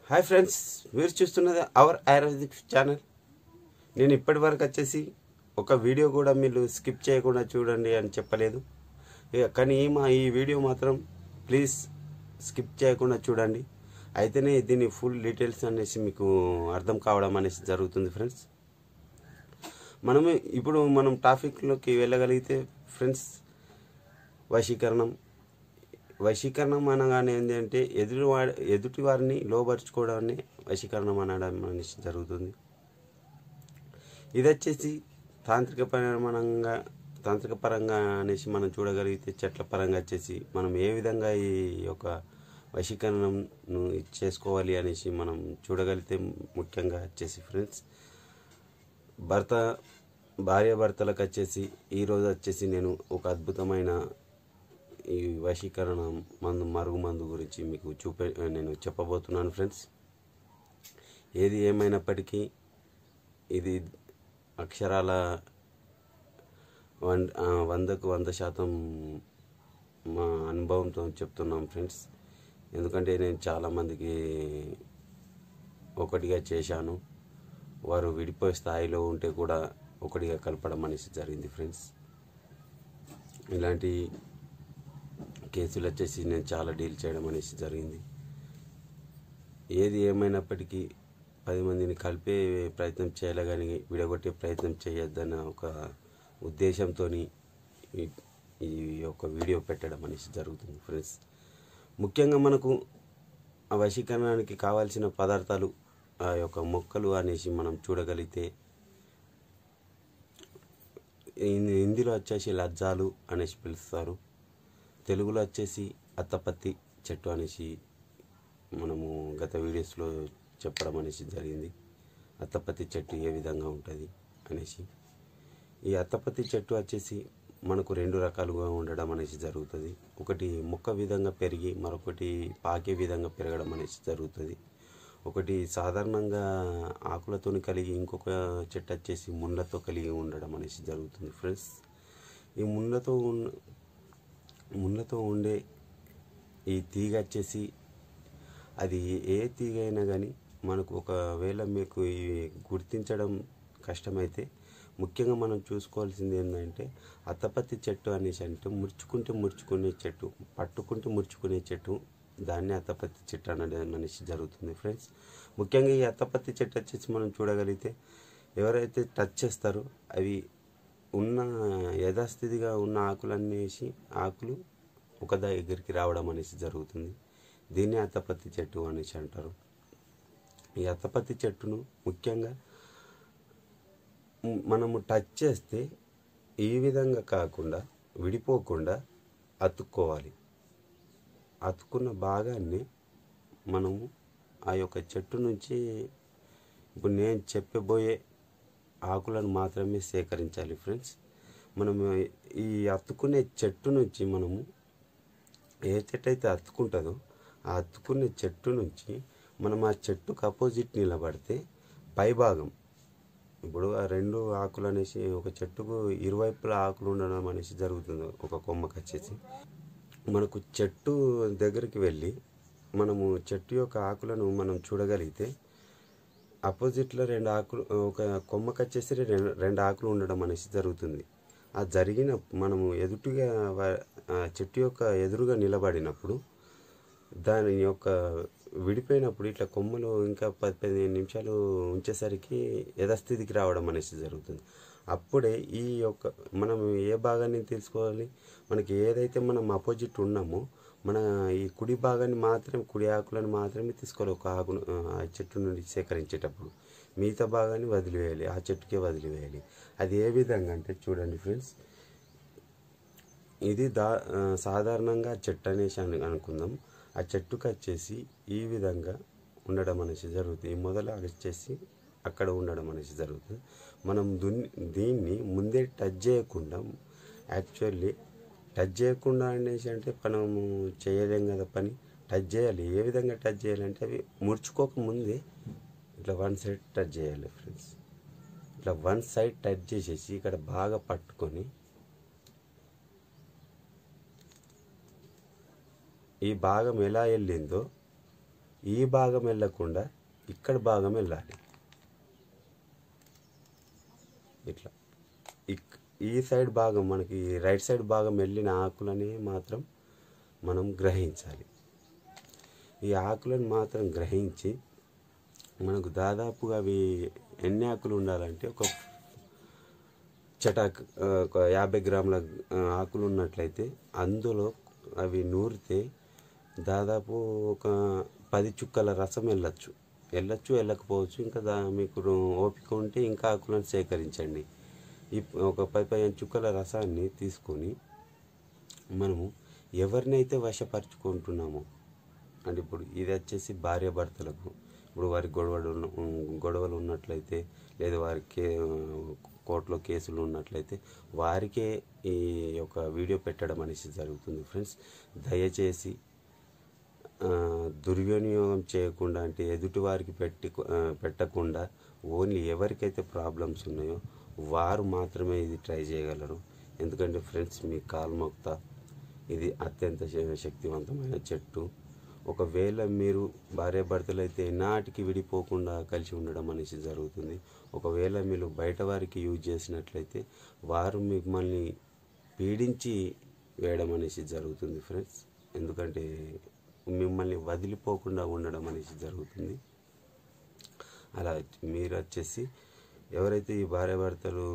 hi friends మీరు చూస్తున్నది hour ayurvedic channel నేను ఇప్పటి వరకు వచ్చేసి ఒక వీడియో కూడా మీరు స్కిప్ చేయకుండా చూడండి అని చెప్పలేదు ఇక కానీ ఈ మా ఈ వీడియో మాత్రం ప్లీజ్ స్కిప్ చేయకుండా చూడండి అయితేనే దీని ఫుల్ డీటెయిల్స్ అనేసి మీకు అర్థం కావడం అనేసి జరుగుతుంది ఫ్రెండ్స్ మనము ఇప్పుడు మనం టాపిక్లోకి వెళ్ళగలిగితే ఫ్రెండ్స్ వశీకరణం వశీకరణం అనగానే ఏంటంటే ఎదుటి వాడి ఎదుటి వారిని లోపరుచుకోవడాన్ని వశీకరణం అనడం అనేసి జరుగుతుంది ఇది వచ్చేసి తాంత్రిక పరమానంగా తాంత్రిక పరంగా అనేసి మనం చూడగలిగితే చెట్ల పరంగా వచ్చేసి మనం ఏ విధంగా ఈ యొక్క వశీకరణను చేసుకోవాలి అనేసి మనం చూడగలిగితే ముఖ్యంగా వచ్చేసి ఫ్రెండ్స్ భర్త భార్య భర్తలకు వచ్చేసి ఈరోజు వచ్చేసి నేను ఒక అద్భుతమైన ఈ వశీకరణ మందు మరుగు మందు గురించి మీకు చూపే నేను చెప్పబోతున్నాను ఫ్రెండ్స్ ఏది ఏమైనప్పటికీ ఇది అక్షరాల వన్ ఆ, వందకు వంద శాతం మా అనుభవంతో చెప్తున్నాం ఫ్రెండ్స్ ఎందుకంటే నేను చాలామందికి ఒకటిగా చేశాను వారు విడిపోయే స్థాయిలో ఉంటే కూడా ఒకటిగా కలపడం అనేసి జరిగింది ఫ్రెండ్స్ ఇలాంటి కేసులు వచ్చేసి నేను చాలా డీల్ చేయడం అనేసి జరిగింది ఏది ఏమైనప్పటికీ పది మందిని కలిపే ప్రయత్నం చేయాలి కానీ విడగొట్టే ప్రయత్నం చేయొద్దన్న ఒక ఉద్దేశంతో ఈ యొక్క వీడియో పెట్టడం అనేసి జరుగుతుంది ఫ్రెండ్స్ ముఖ్యంగా మనకు ఆ వశీకరణానికి కావాల్సిన పదార్థాలు ఆ యొక్క మొక్కలు అనేసి మనం చూడగలిగితే హిందీ- హిందీలో వచ్చేసి లజ్జాలు అనేసి పిలుస్తారు తెలుగులో వచ్చేసి అత్తపత్తి చెట్టు అనేసి మనము గత వీడియోస్లో చెప్పడం అనేసి జరిగింది అత్తపత్తి చెట్టు ఏ విధంగా ఉంటుంది అనేసి ఈ అత్తపత్తి చెట్టు వచ్చేసి మనకు రెండు రకాలుగా ఉండడం అనేసి జరుగుతుంది ఒకటి మొక్క విధంగా పెరిగి మరొకటి పాకే విధంగా పెరగడం అనేసి జరుగుతుంది ఒకటి సాధారణంగా ఆకులతో కలిగి ఇంకొక చెట్టు వచ్చేసి ముళ్ళతో కలిగి ఉండడం అనేసి జరుగుతుంది ఫ్రెండ్స్ ఈ ముళ్ళతో ఉన్న ముళ్ళతో ఉండే ఈ తీగ వచ్చేసి అది ఏ తీగ అయినా కానీ మనకు ఒకవేళ మీకు ఈ గుర్తించడం కష్టమైతే ముఖ్యంగా మనం చూసుకోవాల్సింది ఏంటంటే అత్తపత్తి చెట్టు అనేసి అంటే ముడుచుకుంటే ముడుచుకునే చెట్టు పట్టుకుంటే ముడుచుకునే చెట్టు దాన్ని అత్తపత్తి చెట్టు అనడం అనేసి జరుగుతుంది ఫ్రెండ్స్ ముఖ్యంగా ఈ అత్తపత్తి చెట్టు వచ్చేసి మనం చూడగలిగితే ఎవరైతే టచ్ చేస్తారో అవి ఉన్న యథాస్థితిగా ఉన్న ఆకులన్నేసి ఆకులు ఒక దగ్గరికి రావడం అనేసి జరుగుతుంది దీన్ని అత్తపత్తి చెట్టు అనేసి అంటారు ఈ అత్తపత్తి చెట్టును ముఖ్యంగా మ్, మనము టచ్ చేస్తే ఈ విధంగా కాకుండా విడిపోకుండా అతుక్కోవాలి అతుక్కున్న భాగాన్ని మనము ఆ యొక్క చెట్టు నుంచి ఇప్పుడు నేను చెప్పబోయే ఆకులను మాత్రమే సేకరించాలి ఫ్రెండ్స్ మనము ఈ అతుక్కునే చెట్టు నుంచి మనము ఏ చెట్టు అయితే అతుక్కుంటుందో ఆ అతుక్కునే చెట్టు నుంచి మనం ఆ చెట్టుకు అపోజిట్ నిలబడితే పై భాగం ఇప్పుడు ఆ రెండు ఆకులు అనేసి ఒక చెట్టుకు ఇరువైపులా ఆకులు ఉండడం అనేసి జరుగుతుంది ఒక కొమ్మకి వచ్చేసి మనకు చెట్టు దగ్గరికి వెళ్ళి మనము చెట్టు యొక్క ఆకులను మనం చూడగలిగితే అపోజిట్లో రెండు ఆకులు ఒక కొమ్మకి వచ్చేసి రెండు రెండు ఆకులు ఉండడం అనేసి జరుగుతుంది ఆ జరిగిన మనము ఎదుటిగా వ- ఆ చెట్టు యొక్క ఎదురుగా నిలబడినప్పుడు దాని యొక్క విడిపోయినప్పుడు ఇట్లా కొమ్మలు ఇంకా పది పదిహేను నిమిషాలు ఉంచేసరికి యథాస్థితికి రావడం అనేసి జరుగుతుంది అప్పుడే ఈ యొక్క మనం ఏ భాగాన్ని తెలుసుకోవాలి మనకి ఏదైతే మనం అపోజిట్ ఉన్నామో మన ఈ కుడి భాగాన్ని మాత్రమే కుడి ఆకులను మాత్రమే తీసుకోవాలి ఒక ఆకును ఆ చెట్టు నుండి సేకరించేటప్పుడు మిగతా భాగాన్ని వదిలివేయాలి ఆ చెట్టుకే వదిలివేయాలి అది ఏ విధంగా అంటే చూడండి ఫ్రెండ్స్ ఇది దా ఆ, సాధారణంగా చెట్టు అనేసి అని అనుకుందాం ఆ చెట్టుకు వచ్చేసి ఈ విధంగా ఉండడం అనేసి జరుగుతుంది ఈ మొదలు వచ్చేసి అక్కడ ఉండడం అనేసి జరుగుతుంది మనం దున్ని దీన్ని ముందే టచ్ చేయకుండా యాక్చువల్లీ టచ్ చేయకుండా అనేసి అంటే మనము చేయలేం కదా పని టచ్ చేయాలి ఏ విధంగా టచ్ చేయాలంటే అవి ముడుచుకోక ముందే ఇట్లా వన్ సైడ్ టచ్ చేయాలి ఫ్రెండ్స్ ఇట్లా వన్ సైడ్ టచ్ చేసేసి ఇక్కడ బాగా పట్టుకొని ఈ భాగం ఎలా వెళ్ళిందో ఈ భాగం వెళ్ళకుండా ఇక్కడ భాగం వెళ్ళాలి ఇట్లా ఇక్- ఈ సైడ్ భాగం మనకి రైట్ సైడ్ భాగం వెళ్ళిన ఆకులని మాత్రం మనం గ్రహించాలి ఈ ఆకులను మాత్రం గ్రహించి మనకు దాదాపుగా అవి ఎన్ని ఆకులు ఉండాలంటే ఒక చటాక్ ఆ, ఒక యాభై గ్రాముల ఆ, ఆకులు ఉన్నట్లయితే అందులో అవి నూరితే దాదాపు ఒక పది చుక్కల రసం వెళ్ళచ్చు వెళ్ళచ్చు వెళ్ళకపోవచ్చు ఇంకా దా మీకు ఓపిక ఉంటే ఇంకా ఆకులను సేకరించండి ఈ ఒక పది పదిహేను చుక్కల రసాన్ని తీసుకొని మనము ఎవరినైతే వశపరుచుకుంటున్నామో అంటే ఇప్పుడు ఇది వచ్చేసి భార్య భర్తలకు ఇప్పుడు వారి గొడవలు ఉన్న గొడవలు ఉన్నట్లయితే లేదా వారికి కోర్టులో కేసులు ఉన్నట్లయితే వారికే ఈ యొక్క వీడియో పెట్టడం అనేసి జరుగుతుంది ఫ్రెండ్స్ దయచేసి ఆ, దుర్వినియోగం చేయకుండా అంటే ఎదుటి వారికి పెట్టి ఆ, పెట్టకుండా ఓన్లీ ఎవరికైతే ప్రాబ్లమ్స్ ఉన్నాయో వారు మాత్రమే ఇది ట్రై చేయగలరు ఎందుకంటే ఫ్రెండ్స్ మీ కాల్మొక్త ఇది అత్యంత శ- శక్తివంతమైన చెట్టు ఒకవేళ మీరు భార్యాభర్తలు అయితే నాటికి విడిపోకుండా కలిసి ఉండడం అనేసి జరుగుతుంది ఒకవేళ మీరు బయట వారికి యూజ్ చేసినట్లయితే వారు మిమ్మల్ని పీడించి వేయడం అనేసి జరుగుతుంది ఫ్రెండ్స్ ఎందుకంటే మిమ్మల్ని వదిలిపోకుండా ఉండడం అనేసి జరుగుతుంది అలా మీరు వచ్చేసి ఎవరైతే ఈ భార్యాభర్తలు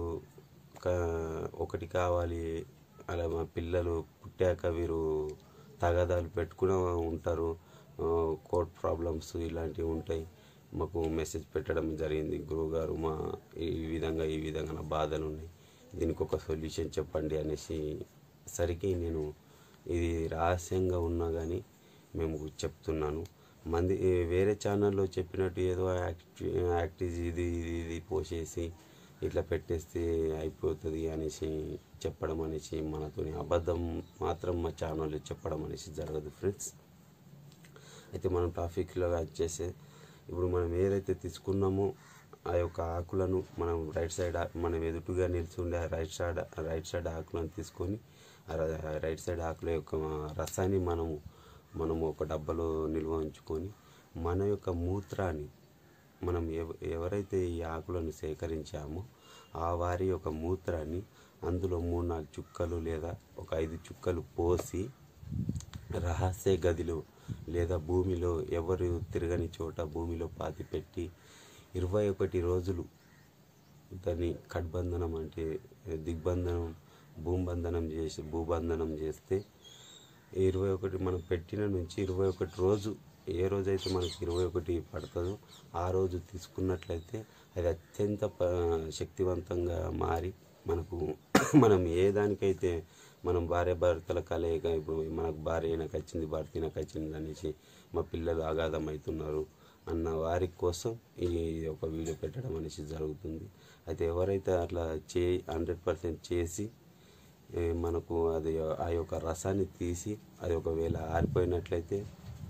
కా- ఒకటి కావాలి అలా మా పిల్లలు పుట్టాక వీరు తగాదాలు పెట్టుకుని ఉంటారు ఆ, కోర్ట్ ప్రాబ్లమ్స్ ఇలాంటివి ఉంటాయి మాకు మెసేజ్ పెట్టడం జరిగింది గురువుగారు మా ఈ విధంగా ఈ విధంగా నా బాధలు ఉన్నాయి దీనికి ఒక సొల్యూషన్ చెప్పండి అనేసి సరికి నేను ఇది రహస్యంగా ఉన్నా కానీ మేము చెప్తున్నాను మంది ఈ వేరే ఛానల్లో చెప్పినట్టు ఏదో యాక్ట్ యాక్టివ్ ఇది ఇది ఇది పోసేసి ఇట్లా పెట్టేస్తే అయిపోతుంది అనేసి చెప్పడం అనేసి మనతోని అబద్ధం మాత్రం మా ఛానల్లో చెప్పడం అనేసి జరగదు ఫ్రెండ్స్ అయితే మనం ట్రాఫిక్లో వచ్చేసి ఇప్పుడు మనం ఏదైతే తీసుకున్నామో ఆ యొక్క ఆకులను మనం రైట్ సైడ్ ఆ- మనం ఎదుటుగా నిల్చుండే ఆ రైట్ సైడ్ రైట్ సైడ్ ఆకులను తీసుకొని ఆ ర- రైట్ సైడ్ ఆకుల యొక్క రసాన్ని మనము మనము ఒక డబ్బాలో నిల్వ ఉంచుకొని మన యొక్క మూత్రాన్ని మనం ఎవ ఎవరైతే ఈ ఆకులను సేకరించామో ఆ వారి యొక్క మూత్రాన్ని అందులో మూడు నాలుగు చుక్కలు లేదా ఒక ఐదు చుక్కలు పోసి రహస్య గదిలో లేదా భూమిలో ఎవరు తిరగని చోట భూమిలో పాతి పెట్టి ఇరవై ఒకటి రోజులు దాన్ని కడ్బంధనం అంటే దిగ్బంధనం భూబంధనం చేసి భూబంధనం చేస్తే ఇరవై ఒకటి మనం పెట్టిన నుంచి ఇరవై ఒకటి రోజు ఏ రోజైతే మనకి ఇరవై ఒకటి పడుతుందో ఆ రోజు తీసుకున్నట్లయితే అది అత్యంత ప- శక్తివంతంగా మారి మనకు మనం ఏ దానికైతే మనం భార్య భర్తల కలయిక ఇప్పుడు మనకు భార్య అయినాక వచ్చింది భర్త అయినాక వచ్చింది అనేసి మా పిల్లలు అగాధం అవుతున్నారు అన్న వారి కోసం ఈ ఒక వీడియో పెట్టడం అనేసి జరుగుతుంది అయితే ఎవరైతే అట్లా చే హండ్రెడ్ పర్సెంట్ చేసి ఏ, మనకు అది ఆ యొక్క రసాన్ని తీసి అది ఒకవేళ ఆరిపోయినట్లయితే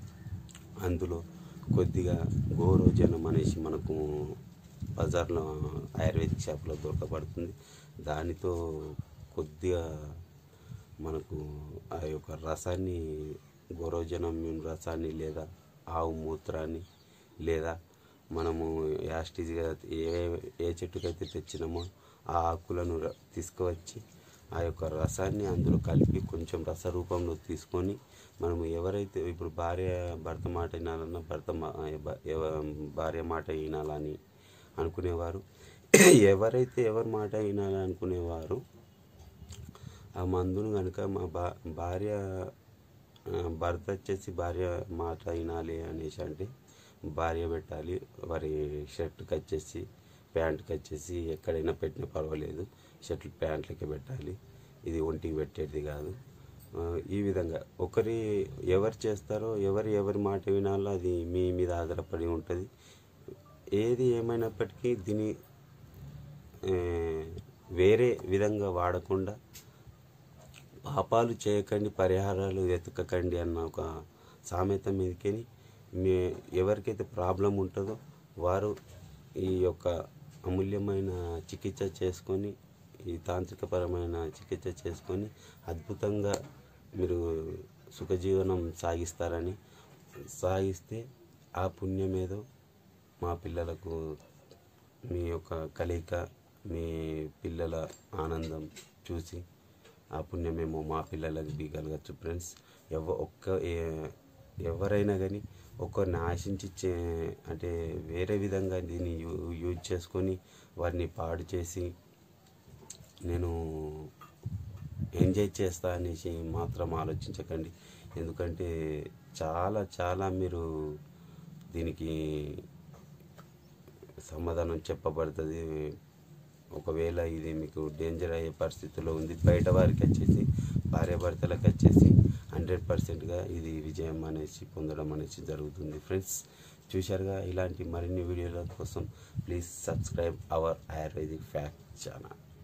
అందులో కొద్దిగా గోరోజనం అనేసి మనకు బజార్లో ఆయుర్వేదిక్ షాప్లో దొరకబడుతుంది దానితో కొద్దిగా మనకు ఆ యొక్క రసాన్ని గోరోజనం రసాన్ని లేదా ఆవు మూత్రాన్ని లేదా మనము యాస్టిజ్గా ఏ ఏ చెట్టుకైతే తెచ్చినామో ఆ ఆకులను ర- తీసుకువచ్చి ఆ యొక్క రసాన్ని అందులో కలిపి కొంచెం రస రూపంలో తీసుకొని మనము ఎవరైతే ఇప్పుడు భార్య భర్త మాట వినాలన్నా భర్త మా- ఎవ- ఎవ- భార్య మాట వినాలని అనుకునేవారు ఎవరైతే ఎవరి మాట వినాలని అనుకునేవారు ఆ మందును కనుక మా భా భార్య ఆ, భర్త వచ్చేసి భార్య మాట వినాలి అనేసి అంటే భార్య పెట్టాలి వారి షర్ట్కి వచ్చేసి ప్యాంట్కి వచ్చేసి ఎక్కడైనా పెట్టినా పర్వాలేదు షర్ట్లు ప్యాంట్లకే పెట్టాలి ఇది ఒంటికి పెట్టేది కాదు ఆ, ఈ విధంగా ఒకరి ఎవరు చేస్తారో ఎవరు ఎవరి మాట వినాలో అది మీ మీద ఆధారపడి ఉంటుంది ఏది ఏమైనప్పటికీ దీని ఆ, వేరే విధంగా వాడకుండా పాపాలు చేయకండి పరిహారాలు వెతకకండి అన్న ఒక సామెత మీదకి మీ ఎవరికైతే ప్రాబ్లం ఉంటుందో వారు ఈ యొక్క అమూల్యమైన చికిత్స చేసుకొని ఈ తాంత్రికపరమైన చికిత్స చేసుకొని అద్భుతంగా మీరు సుఖజీవనం సాగిస్తారని సాగిస్తే ఆ పుణ్యం ఏదో మా పిల్లలకు మీ యొక్క కలయిక మీ పిల్లల ఆనందం చూసి ఆ పుణ్యమేమో మా పిల్లలకు బీగలగచ్చు ఫ్రెండ్స్ ఎవ ఒక్క ఏ- ఎవరైనా కానీ ఒకరిని ఆశించి చే- అంటే వేరే విధంగా దీన్ని యూ యూజ్ చేసుకొని వారిని పాడు చేసి నేను ఎంజాయ్ చేస్తా అనేసి మాత్రం ఆలోచించకండి ఎందుకంటే చాలా చాలా మీరు దీనికి సమాధానం చెప్పబడుతుంది ఒకవేళ ఇది మీకు డేంజర్ అయ్యే పరిస్థితిలో ఉంది బయట వారికి వచ్చేసి భార్యాభర్తలకు వచ్చేసి హండ్రెడ్ పర్సెంట్గా ఇది విజయం అనేసి పొందడం అనేసి జరుగుతుంది ఫ్రెండ్స్ చూశారుగా ఇలాంటి మరిన్ని వీడియోల కోసం please subscribe our ayurvedic fact channel